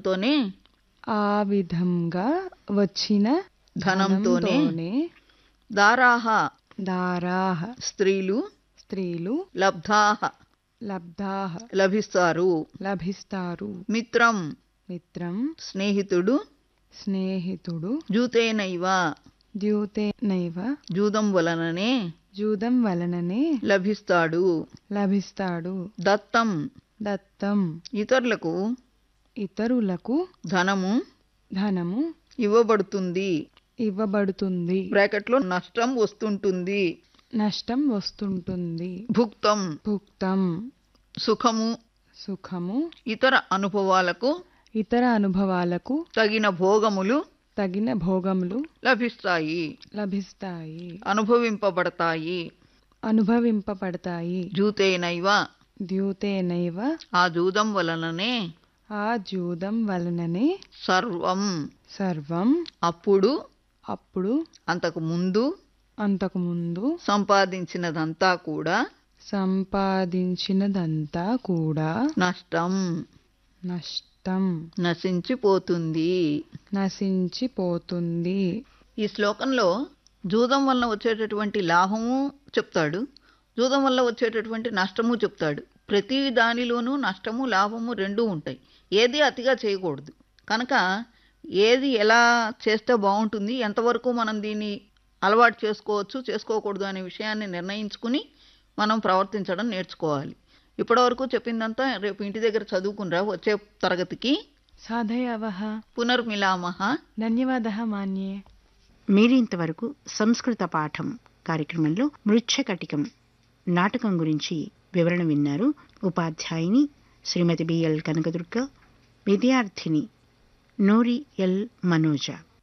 ధనంతోనే ఆ విధంగా వచ్చిన ధనంతోనే ధనంతోనే దారాహ దారాహ స్త్రీలు స్త్రీలు లబ్ధాహ లబ్ధాహ లభిస్తారు లభిస్తారు మిత్రం మిత్రం స్నేహితుడు స్నేహితుడు జూతేనైవ ద్యూతేనైవ జూదం వలననే జూదం వలననే లభిస్తాడు లభిస్తాడు దత్తం దత్తం ఇతరులకు ఇతరులకు ధనము ధనము ఇవ్వబడుతుంది ఇవ్వబడుతుంది బ్రాకెట్లో నష్టం వస్తుంటుంది నష్టం వస్తుంటుంది భుక్తం భుక్తం సుఖము సుఖము ఇతర అనుభవాలకు ఇతర అనుభవాలకు తగిన భోగములు తగిన భోగములు లభిస్తాయి లభిస్తాయి అనుభవింపబడతాయి అనుభవింపబడతాయి జూతేనైవ ద్యూతేనైవ ఆ జూదం వలననే ఆ జూదం వలననే సర్వం సర్వం అప్పుడు అప్పుడు అంతకు ముందు అంతకుముందు సంపాదించినదంతా కూడా సంపాదించినదంతా కూడా నష్టం నష్టం నశించిపోతుంది నశించిపోతుంది ఈ శ్లోకంలో జూదం వలన వచ్చేటటువంటి లాభము చెప్తాడు జూదం వల్ల వచ్చేటటువంటి నష్టము చెప్తాడు ప్రతి దానిలోనూ నష్టము లాభము రెండూ ఉంటాయి ఏది అతిగా చేయకూడదు కనుక ఏది ఎలా చేస్తే బాగుంటుంది ఎంతవరకు మనం దీన్ని అలవాటు చేసుకోవచ్చు చేసుకోకూడదు అనే విషయాన్ని నిర్ణయించుకుని మనం ప్రవర్తించడం నేర్చుకోవాలి ఇప్పటివరకు చెప్పిందంతా రేపు ఇంటి దగ్గర చదువుకునిరా వచ్చే తరగతికి సాధయావహ పునర్మిలామహ ధన్యవాదः మాన్యే మీరింతవరకు సంస్కృత పాఠం కార్యక్రమంలో మృచ్ఛకటికం నాటకం గురించి వివరణ విన్నారు ఉపాధ్యాయుని శ్రీమతి బిఎల్ కనకదుర్గ విద్యార్థిని నూరి ఎల్ మనోజ